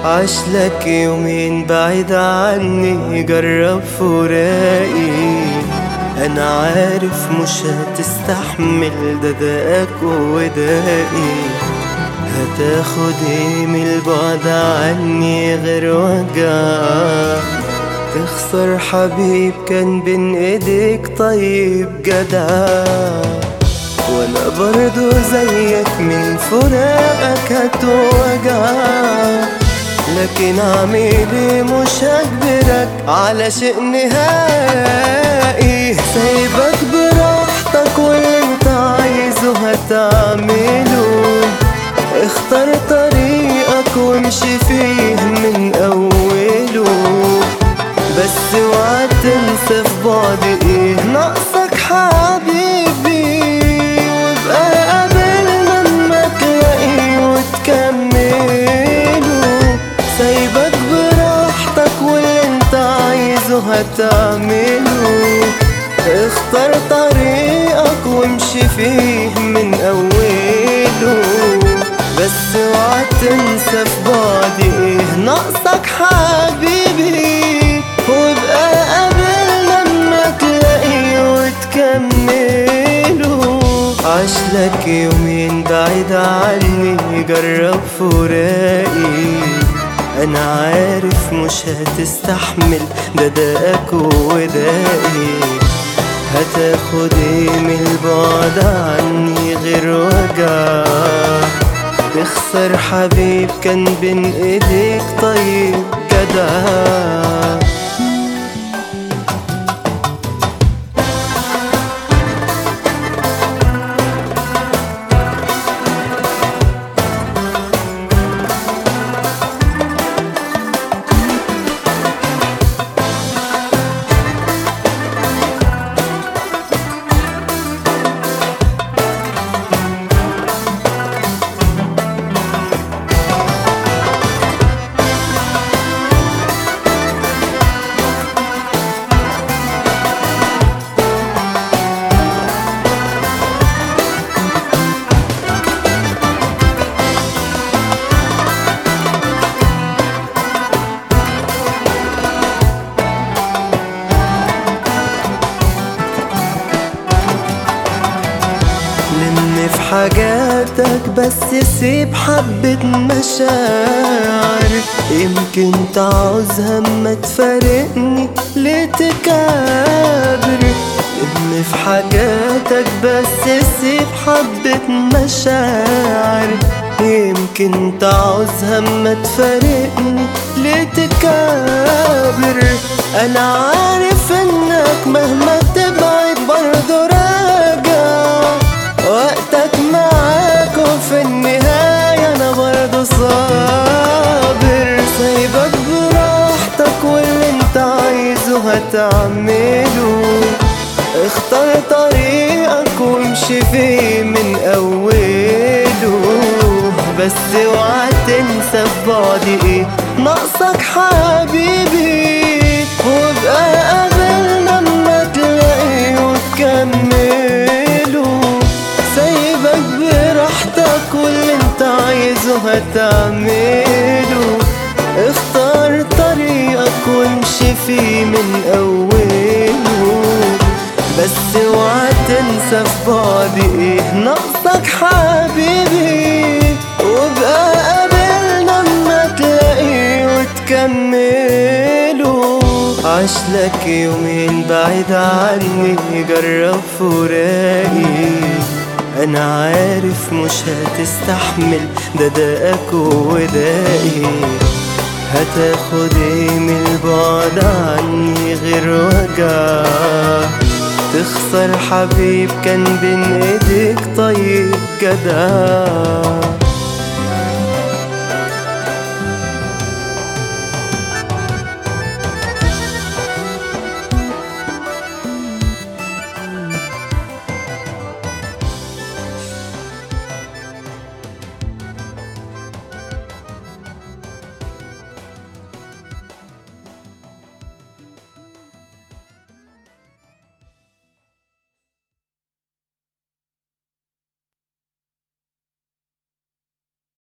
عشلك يومين بعيد عني جرب فراقي انا عارف مش هتستحمل ده دقاك ودائي هتاخد ايه من البعد عني غير وجع تخسر حبيب كان بين ايديك طيب جدع وانا برضو زيك من فراقك هتوجع لكن اعمل ايه مش هجبرك على شيء نهائي سايبك براحتك واللي انت عايزه هتعمله اختار طريقك وامشي فيه من اوله بس اوعى تنسى في بعد ايه ناقصك حبيبي وابقى قابلنا اما تلاقيه وتكمله سايبك براحتك واللي انت عايزه هتعمله اختار طريقك وامشي فيه من اوله بس اوعى تنسى في بعد ايه ناقصك حبيبي وابقى قابلنا اما تلاقيه وتكمله عشلك يومين بعيد عني جرب فراقي انا عارف مش هتستحمل ده دقاك ودائي هتاخد ايه من البعد عني غير وجع تخسر حبيب كان بين ايديك طيب جدع لم في حاجاتك بس سيب حبة مشاعر يمكن تعوزها اما تفارقني ليه تكابر لم في حاجاتك بس سيب حبة مشاعر يمكن تعوزها اما تفارقني ليه تكابر انا عارف انك مهما تبعد برضه راجع وقتك معاك وفي النهاية أنا برضه صابر سايبك براحتك واللي انت عايزه هتعمله اختار طريقك وامشي فيه من أوله بس اوعى تنسى في بعد ايه ناقصك حبيبي وابقى قابلنا اما تلاقيه وتكمله سايبك براحتك واللي انت عايزه هتعمله اختار طريقك وامشي فيه من اوله بس اوعى تنسى في بعد ايه ناقصك حبيبي وابقى قابلنا اما تلاقيه وتكمله عشلك يومين بعيد عني جرب فراقي انا عارف مش هتستحمل ده دقاك ودائي هتاخد ايه من البعد عني غير وجع تخسر حبيب كان بين ايديك طيب جدع